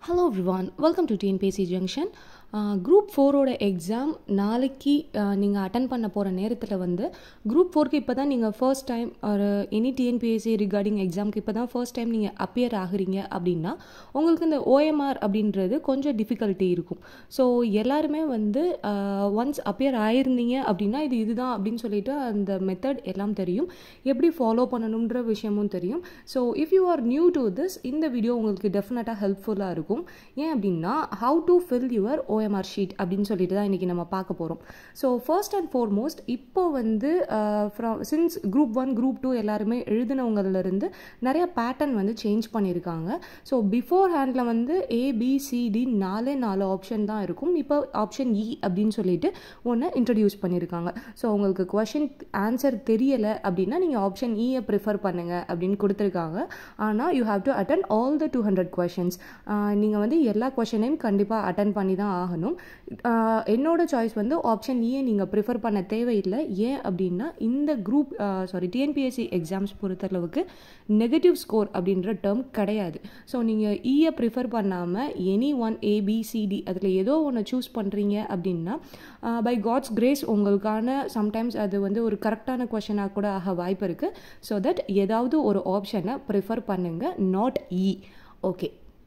hello everyone welcome to TNPSC junction group ஃபோரோட exam நாளைக்கு நீங்கள் அட்டன் பண்ண போகிற நேரத்தில் வந்து குரூப் ஃபோருக்கு இப்போ தான் நீங்கள் ஃபர்ஸ்ட் டைம் ஒரு எனி டிஎன்பிஎஸ்சி ரிகார்டிங் எக்ஸாமுக்கு இப்போ தான் ஃபர்ஸ்ட் டைம் நீங்கள் அப்பியர் ஆகுறீங்க அப்படின்னா உங்களுக்கு இந்த ஓஎம்ஆர் அப்படின்றது கொஞ்சம் டிஃபிகல்ட்டி இருக்கும் ஸோ எல்லாருமே வந்து ஒன்ஸ் அப்பியர் ஆயிருந்தீங்க அப்படின்னா இது இதுதான் அப்படின்னு சொல்லிட்டு அந்த மெத்தட் எல்லாம் தெரியும் எப்படி ஃபாலோ பண்ணணுன்ற விஷயமும் தெரியும் so if you are new to this இந்த வீடியோ உங்களுக்கு டெஃபினட்டாக ஹெல்ப்ஃபுல்லாக இருக்கும் ஏன் அப்படின்னா how to fill your OMR sheet அப்படின்னு சொல்லிட்டு தான் இன்றைக்கி நம்ம பார்க்க போகிறோம் ஸோ ஃபர்ஸ்ட் அண்ட் ஃபார்மோஸ்ட் இப்போ வந்து from since group one group two எல்லாருமே எழுதினவங்கலேருந்து நிறைய பேட்டர்ன் வந்து சேஞ்ச் பண்ணியிருக்காங்க ஸோ பிஃபோர் ஹேண்டில் வந்து ஏபிசிடி நாலே நாலு ஆப்ஷன் தான் இருக்கும் இப்போ ஆப்ஷன் இ அப்படின்னு சொல்லிட்டு ஒன்று இன்ட்ரடியூஸ் பண்ணியிருக்காங்க ஸோ உங்களுக்கு கொஷின் ஆன்சர் தெரியலை அப்படின்னா நீங்கள் ஆப்ஷன் இயை ப்ரிஃபர் பண்ணுங்கள் அப்படின்னு கொடுத்துருக்காங்க ஆனால் you have to attend all the two hundred questions நீங்கள் வந்து எல்லா கொஷனையும் கண்டிப்பாக அட்டன் பண்ணி தான் ஆகணும் என்னோட சாய்ஸ் வந்து ஆப்ஷன் இயை நீங்கள் ப்ரிஃபர் பண்ண தேவையில்லை ஏன் அப்படின்னா இந்த குரூப் சாரி டிஎன்பிஎஸ்சி எக்ஸாம்ஸ் பொறுத்தளவுக்கு நெகட்டிவ் ஸ்கோர் அப்படின்ற டேர்ம் கிடையாது ஸோ நீங்கள் இயை ப்ரிஃபர் பண்ணாமல் எனி ஒன் ஏபிசிடி அதில் ஏதோ ஒன்று சூஸ் பண்ணுறீங்க அப்படின்னா பை காட்ஸ் கிரேஸ் உங்களுக்கான சம்டைம்ஸ் அது வந்து ஒரு கரெக்டான கொஷனாக கூட ஆக வாய்ப்பு இருக்குது ஸோ தட் ஏதாவது ஒரு ஆப்ஷனை ப்ரிஃபர் பண்ணுங்கள் நாட் இ ஓகே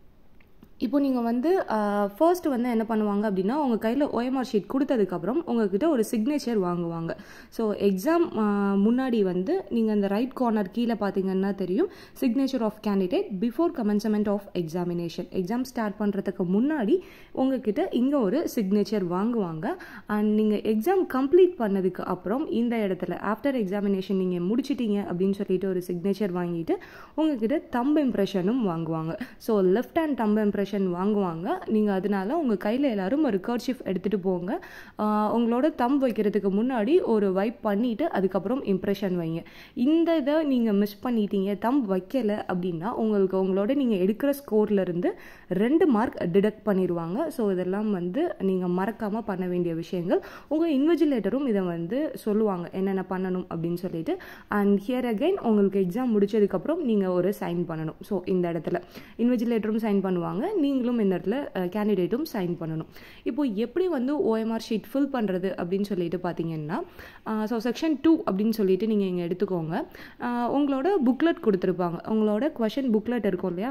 இப்போ நீங்கள் வந்து ஃபர்ஸ்ட் வந்து என்ன பண்ணுவாங்க அப்படின்னா உங்கள் கையில் ஓஎம்ஆர் ஷீட் கொடுத்ததுக்கப்புறம் உங்ககிட்ட ஒரு சிக்னேச்சர் வாங்குவாங்க ஸோ எக்ஸாம் முன்னாடி வந்து நீங்கள் அந்த ரைட் கார்னர் கீழே பார்த்தீங்கன்னா தெரியும் signature of candidate before commencement of examination exam start பண்ணுறதுக்கு முன்னாடி உங்ககிட்ட இங்கே ஒரு சிக்னேச்சர் வாங்குவாங்க அண்ட் நீங்கள் எக்ஸாம் கம்ப்ளீட் பண்ணதுக்கு அப்புறம் இந்த இடத்துல ஆஃப்டர் எக்ஸாமினேஷன் நீங்கள் முடிச்சிட்டீங்க அப்படின்னு சொல்லிட்டு ஒரு சிக்னேச்சர் வாங்கிட்டு உங்ககிட்ட தம்ப் இம்ப்ரெஷனும் வாங்குவாங்க so left hand thumb impression impression வாங்குவாங்க நீங்கள் அதனால உங்கள் கையில் எல்லோரும் ஒரு கர்ஷிஃப் எடுத்துகிட்டு போங்க உங்களோட தம் வைக்கிறதுக்கு முன்னாடி ஒரு வைப் பண்ணிவிட்டு அதுக்கப்புறம் இம்ப்ரெஷன் வைங்க இந்த இதை நீங்கள் மிஸ் பண்ணிட்டீங்க தம் வைக்கலை அப்படின்னா உங்களுக்கு உங்களோட நீங்கள் எடுக்கிற ஸ்கோர்லேருந்து ரெண்டு மார்க் டிடக்ட் பண்ணிடுவாங்க ஸோ இதெல்லாம் வந்து நீங்கள் மறக்காமல் பண்ண வேண்டிய விஷயங்கள் உங்கள் இன்விஜிலேட்டரும் இதை வந்து சொல்லுவாங்க என்னென்ன பண்ணணும் அப்படின்னு சொல்லிட்டு அண்ட் ஹியர் அகைன் உங்களுக்கு எக்ஸாம் முடிச்சதுக்கப்புறம் நீங்கள் ஒரு சைன் பண்ணணும் ஸோ இந்த இடத்துல இன்விஜிலேட்டரும் சைன் பண்ணுவாங்க நீங்களும் இந்த இடத்துல கேண்டிடேட்டும் சைன் பண்ணணும் இப்போ எப்படி வந்து ஓஎம்ஆர் ஷீட் ஃபில் பண்ணுறது அப்படின்னு சொல்லிட்டு பார்த்தீங்கன்னா ஸோ செக்ஷன் டூ அப்படின்னு சொல்லிட்டு நீங்கள் இங்கே எடுத்துக்கோங்க உங்களோட புக்லெட் கொடுத்துருப்பாங்க உங்களோட கொஷின் புக்லெட் இருக்கும் இல்லையா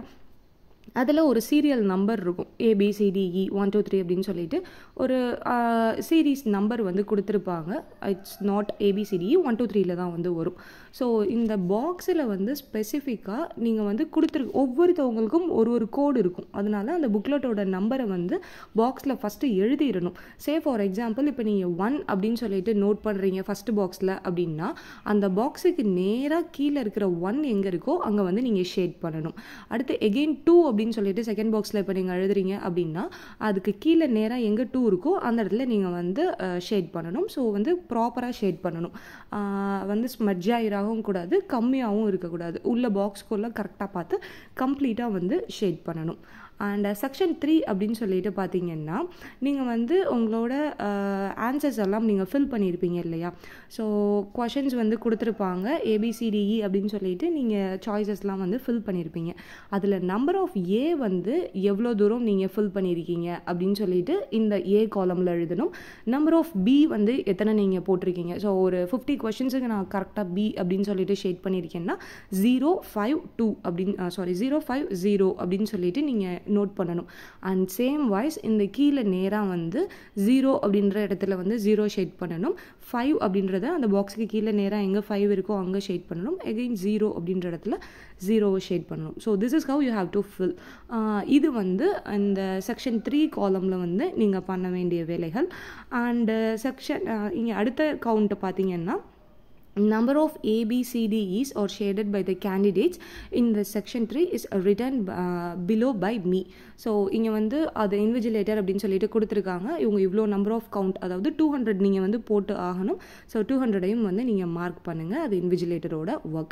அதில் ஒரு சீரியல் நம்பர் இருக்கும் ஏபிசிடிஇ ஒன் டூ த்ரீ அப்படின்னு சொல்லிட்டு ஒரு சீரீஸ் நம்பர் வந்து கொடுத்துருப்பாங்க it's not ABCDE one two த்ரீல தான் வந்து வரும் ஸோ இந்த பாக்ஸில் வந்து ஸ்பெசிஃபிக்காக நீங்கள் வந்து கொடுத்துரு ஒவ்வொருத்தவங்களுக்கும் ஒரு ஒரு கோடு இருக்கும் அதனால அந்த புக்லெட்டோட நம்பரை வந்து பாக்ஸில் ஃபஸ்ட்டு எழுதிடணும் சே ஃபார் எக்ஸாம்பிள் இப்போ நீங்கள் ஒன் அப்படின்னு சொல்லிட்டு நோட் பண்ணுறீங்க ஃபஸ்ட்டு பாக்ஸில் அப்படின்னா அந்த பாக்ஸுக்கு நேராக கீழே இருக்கிற ஒன் எங்கே இருக்கோ அங்கே வந்து நீங்கள் ஷேட் பண்ணணும் அடுத்து எகெயின் டூ அப்படின்னு சொல்லிட்டு செகண்ட் பாக்ஸில் இப்போ நீங்கள் எழுதுறீங்க அப்படின்னா அதுக்கு கீழே நேராக எங்கே டூ இருக்கோ அந்த இடத்துல நீங்கள் வந்து ஷேட் பண்ணணும் ஸோ வந்து ப்ராப்பராக ஷேட் பண்ணணும் வந்து ஸ்மட்ஜ் ஆகிராகவும் கூடாது கம்மியாகவும் இருக்கக்கூடாது உள்ள பாக்ஸ்குள்ளே கரெக்டாக பார்த்து கம்ப்ளீட்டாக வந்து ஷேட் பண்ணணும் அண்ட் செக்ஷன் த்ரீ அப்படின்னு சொல்லிட்டு பார்த்தீங்கன்னா நீங்கள் வந்து உங்களோட ஆன்சர்ஸ் எல்லாம் நீங்கள் ஃபில் பண்ணியிருப்பீங்க இல்லையா ஸோ கொஷின்ஸ் வந்து கொடுத்துருப்பாங்க ஏபிசிடிஇ அப்படின்னு சொல்லிட்டு நீங்கள் சாய்ஸஸ்லாம் வந்து ஃபில் பண்ணியிருப்பீங்க அதில் நம்பர் ஆஃப் ஏ வந்து எவ்வளோ தூரம் நீங்கள் ஃபில் பண்ணியிருக்கீங்க அப்படின்னு சொல்லிட்டு இந்த ஏ காலமில் எழுதணும் நம்பர் ஆஃப் பி வந்து எத்தனை நீங்கள் போட்டிருக்கீங்க ஸோ ஒரு ஃபிஃப்டி கொஷின்ஸுக்கு நான் கரெக்டாக பி அப்படின்னு சொல்லிட்டு ஷேட் பண்ணியிருக்கேன்னா ஜீரோ ஃபைவ் டூ அப்படின்னு சாரி ஜீரோ ஃபைவ் ஜீரோ அப்படின்னு சொல்லிட்டு நீங்கள் நோட் பண்ணணும் அண்ட் சேம் வாய்ஸ் இந்த கீழே நேராக வந்து ஜீரோ அப்படின்ற இடத்துல வந்து ஜீரோ ஷேட் பண்ணணும் ஃபைவ் அப்படின்றத அந்த பாக்ஸுக்கு கீழே நேராக எங்கே ஃபைவ் இருக்கோ அங்கே ஷேட் பண்ணணும் எகெயின் ஜீரோ அப்படின்ற இடத்துல ஜீரோவை ஷேட் பண்ணணும் so this is how you have to fill இது வந்து இந்த செக்ஷன் த்ரீ காலமில் வந்து நீங்கள் பண்ண வேண்டிய வேலைகள் அண்டு செக்ஷன் இங்கே அடுத்த கவுண்ட்டு பார்த்தீங்கன்னா number of ABCDEs or shaded by the candidates in the section 3 is written uh, below by me so இங்கே வந்து அது இன்விஜிலேட்டர் அப்படின்னு சொல்லிட்டு கொடுத்துருக்காங்க இவங்க இவ்வளோ நம்பர் ஆஃப் கவுண்ட் அதாவது டூ ஹண்ட்ரட் நீங்கள் வந்து போட்டு ஆகணும் ஸோ டூ ஹண்ட்ரடையும் வந்து நீங்கள் மார்க் பண்ணுங்கள் அது இன்விஜிலேட்டரோட ஒர்க்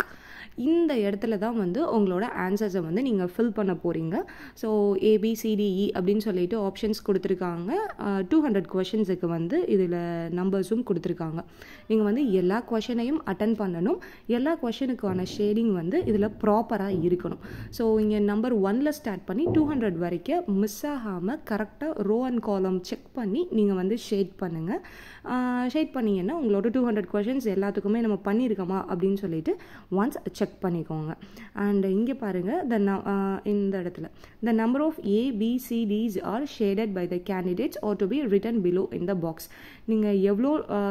இந்த இடத்துல தான் வந்து உங்களோட ஆன்சர்ஸை வந்து நீங்கள் ஃபில் பண்ண போகிறீங்க ஸோ ஏபிசிடிஇ அப்படின்னு சொல்லிட்டு ஆப்ஷன்ஸ் கொடுத்துருக்காங்க டூ ஹண்ட்ரட் கொஷின்ஸுக்கு வந்து இதில் நம்பர்ஸும் கொடுத்துருக்காங்க நீங்கள் வந்து எல்லா கொஷனையும் அட்டன் பண்ணணும் எல்லா கொஷனுக்கான ஷேடிங் வந்து இதில் ப்ராப்பராக இருக்கணும் ஸோ இங்கே நம்பர் ஒனில் ஸ்டார்ட் பண்ணி டூ ஹண்ட்ரட் வரைக்கும் மிஸ் ஆகாமல் கரெக்டாக ரோ அண்ட் காலம் செக் பண்ணி நீங்கள் வந்து ஷேட் பண்ணுங்கள் ஷேட் பண்ணிங்கன்னா உங்களோட டூ ஹண்ட்ரட் கொஷின்ஸ் எல்லாத்துக்குமே நம்ம பண்ணியிருக்கோமா அப்படின்னு சொல்லிட்டு ஒன்ஸ் செக் பண்ணிக்கோங்க அண்ட் இங்கே பாருங்கள் த இந்த இடத்துல the number of ABCDs are shaded by the candidates are to be written below in the box நீங்கள் எவ்வளோ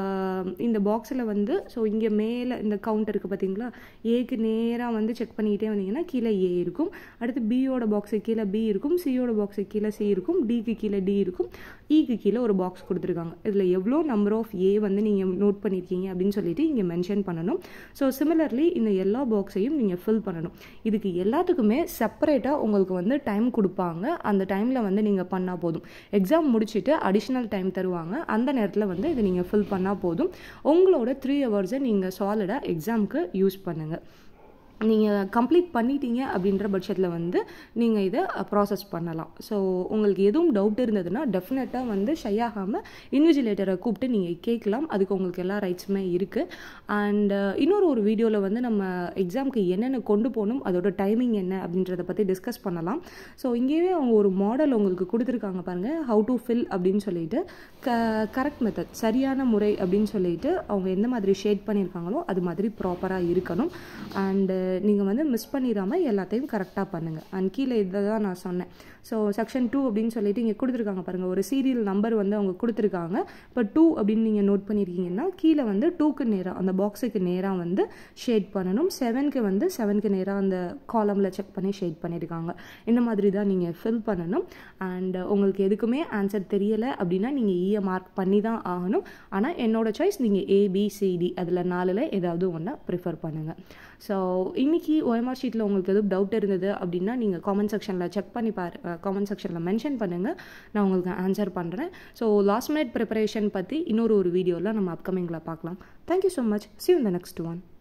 இந்த பாக்ஸில் வந்து ஸோ இங்கே மேலே இந்த கவுண்டர் இருக்குது பார்த்தீங்களா ஏக்கு நேராக வந்து செக் பண்ணிக்கிட்டே வந்தீங்கன்னா கீழே ஏ இருக்கும் அடுத்து பியோட பாக்ஸுக்கு கீழே பி இருக்கும் சியோட பாக்ஸுக்கு கீழே சி இருக்கும் டிக்கு கீழே டி இருக்கும் இக்கு கீழே ஒரு பாக்ஸ் கொடுத்துருக்காங்க இதில் எவ்வளோ நம்பர் ஆஃப் ஏ வந்து நீங்கள் நோட் பண்ணியிருக்கீங்க அப்படின்னு சொல்லிட்டு இங்கே மென்ஷன் பண்ணணும் ஸோ சிமிலர்லி இந்த எல்லா பாக்ஸையும் நீங்கள் ஃபில் பண்ணணும் இதுக்கு எல்லாத்துக்குமே செப்பரேட்டாக உங்களுக்கு வந்து டைம் கொடுப்பாங்க அந்த டைமில் வந்து நீங்கள் பண்ணால் போதும் எக்ஸாம் முடிச்சுட்டு அடிஷ்னல் டைம் தருவாங்க அந்த நேரத்தில் வந்து இதை நீங்கள் ஃபில் பண்ணால் போதும் உங்களோட த்ரீ ஹவர்ஸை நீங்கள் சாலிடாக எக்ஸாமுக்கு யூஸ் பண்ணுங்கள் நீங்கள் கம்ப்ளீட் பண்ணிட்டீங்க அப்படின்ற பட்சத்தில் வந்து நீங்கள் இதை ப்ராசஸ் பண்ணலாம் ஸோ உங்களுக்கு எதுவும் டவுட் இருந்ததுன்னா டெஃபினட்டாக வந்து ஷை ஆகாமல் இன்விஜிலேட்டரை கூப்பிட்டு நீங்கள் கேட்கலாம் அதுக்கு உங்களுக்கு எல்லா ரைட்ஸுமே இருக்குது அண்ட் இன்னொரு ஒரு வீடியோவில் வந்து நம்ம எக்ஸாமுக்கு என்னென்ன கொண்டு போகணும் அதோட டைமிங் என்ன அப்படின்றத பற்றி டிஸ்கஸ் பண்ணலாம் ஸோ இங்கேயே அவங்க ஒரு மாடல் உங்களுக்கு கொடுத்துருக்காங்க பாருங்கள் ஹவு டு ஃபில் அப்படின்னு சொல்லிட்டு க கரெக்ட் மெத்தட் சரியான முறை அப்படின்னு சொல்லிட்டு அவங்க எந்த மாதிரி ஷேட் பண்ணியிருக்காங்களோ அது மாதிரி ப்ராப்பராக இருக்கணும் அண்டு நீங்கள் வந்து மிஸ் பண்ணிடாமல் எல்லாத்தையும் கரெக்டாக பண்ணுங்கள் அண்ட் கீழே இதை தான் நான் சொன்னேன் ஸோ செக்ஷன் டூ அப்படின்னு சொல்லிட்டு இங்கே கொடுத்துருக்காங்க பாருங்கள் ஒரு சீரியல் நம்பர் வந்து அவங்க கொடுத்துருக்காங்க இப்போ டூ அப்படின்னு நீங்கள் நோட் பண்ணியிருக்கீங்கன்னா கீழே வந்து டூக்கு நேராக அந்த பாக்ஸுக்கு நேராக வந்து ஷேட் பண்ணணும் செவனுக்கு வந்து செவனுக்கு நேராக அந்த காலமில் செக் பண்ணி ஷேட் பண்ணியிருக்காங்க இந்த மாதிரி தான் நீங்கள் ஃபில் பண்ணணும் அண்ட் உங்களுக்கு எதுக்குமே ஆன்சர் தெரியலை அப்படின்னா நீங்கள் ஈயை மார்க் பண்ணி தான் ஆகணும் ஆனால் என்னோட சாய்ஸ் நீங்கள் ஏபிசிடி அதில் நாலில் ஏதாவது ஒன்றா ப்ரிஃபர் பண்ணுங்கள் ஸோ இன்றைக்கி OMR ஷீட்டில் உங்களுக்கு எதுவும் டவுட் இருந்தது அப்படின்னா நீங்கள் காமெண்ட் செக்ஷனில் செக் பண்ணி பாரு காமெண்ட் செக்ஷனில் மென்ஷன் பண்ணுங்கள் நான் உங்களுக்கு ஆன்சர் பண்ணுறேன் ஸோ லாஸ்ட் மினிட் ப்ரிப்பரேஷன் பற்றி இன்னொரு ஒரு வீடியோவில் நம்ம அப்கமிங்கில் பார்க்கலாம் தேங்க்யூ ஸோ மச் சி இந்த நெக்ஸ்ட் ஒன்